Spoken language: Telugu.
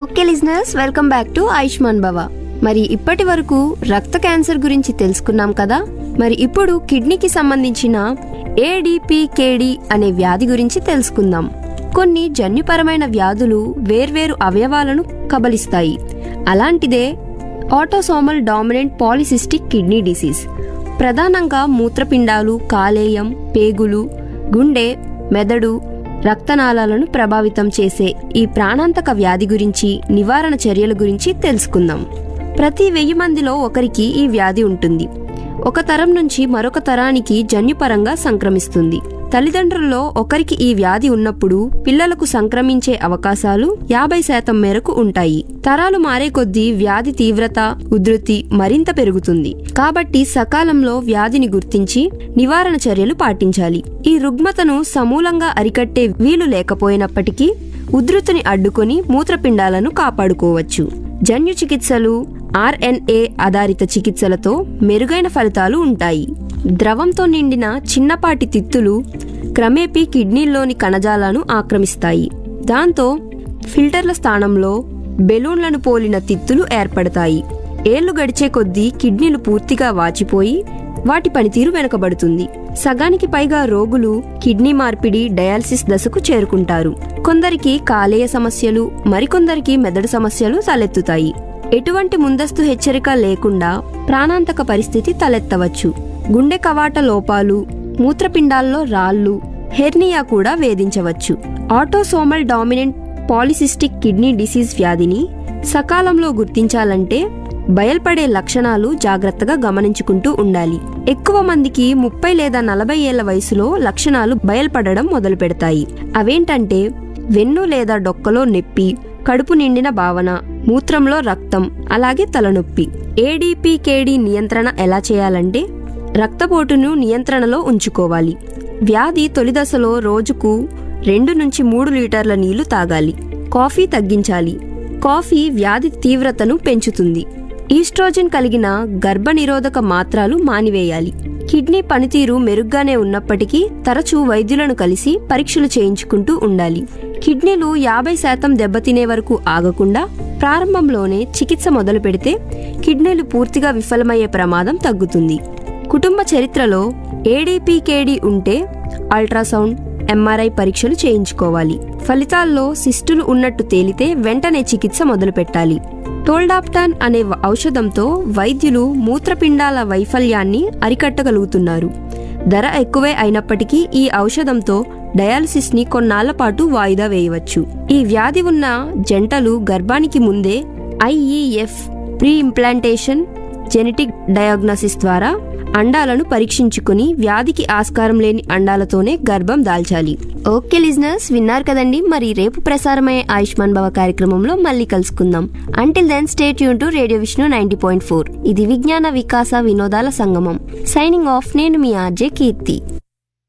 okay listeners welcome back to Ayushman Bhava మరి ఇప్పటి వరకు రక్త క్యాన్సర్ గురించి తెలుసుకున్నాం కదా మరి ఇప్పుడు కిడ్నీకి సంబంధించిన ఏడిపికేడి అనే వ్యాధి గురించి తెలుసుకుందాం కొన్ని జన్యుపరమైన వ్యాధులు వేర్వేరు అవయవాలను కబలిస్తాయి అలాంటిదే autosomal dominant polycystic kidney disease ప్రధానంగా మూత్రపిండాలు కాలేయం పేగులు గుండె మెదడు రక్తనాళాలను ప్రభావితం చేసే ఈ ప్రాణాంతక వ్యాధి గురించి నివారణ చర్యల గురించి తెలుసుకుందాం ప్రతి వెయ్యి మందిలో ఒకరికి ఈ వ్యాధి ఉంటుంది ఒక తరం నుంచి మరొక తరానికి జన్యుపరంగా సంక్రమిస్తుంది తల్లిదండ్రుల్లో ఒకరికి ఈ వ్యాధి ఉన్నప్పుడు పిల్లలకు సంక్రమించే అవకాశాలు యాభై శాతం మేరకు ఉంటాయి తరాలు మారే కొద్దీ వ్యాధి తీవ్రత ఉధృతి మరింత పెరుగుతుంది కాబట్టి సకాలంలో వ్యాధిని గుర్తించి నివారణ చర్యలు పాటించాలి ఈ రుగ్మతను సమూలంగా అరికట్టే వీలు లేకపోయినప్పటికీ ఉధృతిని అడ్డుకొని మూత్రపిండాలను కాపాడుకోవచ్చు జన్యు చికిత్సలు ఆర్ఎన్ఏ ఆధారిత చికిత్సలతో మెరుగైన ఫలితాలు ఉంటాయి ద్రవంతో నిండిన చిన్నపాటి తిత్తులు క్రమేపీ కిడ్నీల్లోని కణజాలాలను ఆక్రమిస్తాయి దాంతో ఫిల్టర్ల స్థానంలో బెలూన్లను పోలిన తిత్తులు ఏర్పడతాయి ఏళ్లు గడిచే కొద్దీ కిడ్నీలు పూర్తిగా వాచిపోయి వాటి పనితీరు వెనుకబడుతుంది సగానికి పైగా రోగులు కిడ్నీ మార్పిడి డయాలసిస్ దశకు చేరుకుంటారు కొందరికి కాలేయ సమస్యలు మరికొందరికి మెదడు సమస్యలు తలెత్తుతాయి ఎటువంటి ముందస్తు హెచ్చరిక లేకుండా ప్రాణాంతక పరిస్థితి తలెత్తవచ్చు గుండె కవాట లోపాలు మూత్రపిండాల్లో రాళ్ళు హెర్నియా కూడా వేధించవచ్చు autosomal dominant polycystic kidney disease వ్యాధిని సకాలంలో గుర్తించాలంటే బయల్పడే లక్షణాలు జాగ్రత్తగా గమనించుకుంటూ ఉండాలి ఎక్కువ మందికి ముప్పై లేదా నలభై ఏళ్ల వయసులో లక్షణాలు బయల్పడడం మొదలు పెడతాయి అవేంటంటే వెన్ను లేదా డొక్కలో నొప్పి కడుపు నిండిన భావన మూత్రంలో రక్తం అలాగే తలనొప్పి ఏడీపీకేడి నియంత్రణ ఎలా చేయాలంటే రక్తపోటును నియంత్రణలో ఉంచుకోవాలి వ్యాధి తొలి దశలో రోజుకు రెండు నుంచి మూడు లీటర్ల నీళ్లు తాగాలి కాఫీ తగ్గించాలి కాఫీ వ్యాధి తీవ్రతను పెంచుతుంది ఈస్ట్రోజన్ కలిగిన గర్భనిరోధక మాత్రలు మానివేయాలి కిడ్నీ పనితీరు మెరుగ్గానే ఉన్నప్పటికీ తరచూ వైద్యులను కలిసి పరీక్షలు చేయించుకుంటూ ఉండాలి కిడ్నీలు యాభై శాతం దెబ్బతినే వరకు ఆగకుండా ప్రారంభంలోనే చికిత్స మొదలు పెడితే కిడ్నీలు పూర్తిగా విఫలమయ్యే ప్రమాదం తగ్గుతుంది కుటుంబ చరిత్రలో ఏడీపీకేడి ఉంటే అల్ట్రాసౌండ్ ఎంఆర్ఐ పరీక్షలు చేయించుకోవాలి ఫలితాల్లో సిస్టులు ఉన్నట్టు తేలితే వెంటనే చికిత్స మొదలు పెట్టాలి టోల్డాప్టాన్ అనే వ- ఔషధంతో వైద్యులు మూత్రపిండాల వైఫల్యాన్ని అరికట్టగలుగుతున్నారు ధర ఎక్కువే అయినప్పటికీ ఈ ఔషధంతో డయాలసిస్ ని కొన్నాళ్ల పాటు వాయిదా వేయవచ్చు ఈ వ్యాధి ఉన్న జంటలు గర్భానికి ముందే IVF pre implantation genetic diagnosis ద్వారా అండాలను పరీక్షించుకుని వ్యాధికి ఆస్కారం లేని అండాలతోనే గర్భం దాల్చాలి ఓకే లిజనర్స్ విన్నారు కదండి మరి రేపు ప్రసారమయ్యే ఆయుష్మాన్ భవ కార్యక్రమంలో మళ్ళీ కలుసుకుందాం అంటిల్ దెన్ స్టేట్ యూన్ to radio Vishnu ninety point four ఇది విజ్ఞాన వికాస వినోదాల సంగమం సైనింగ్ ఆఫ్ నేను మీ ఆర్జే కీర్తి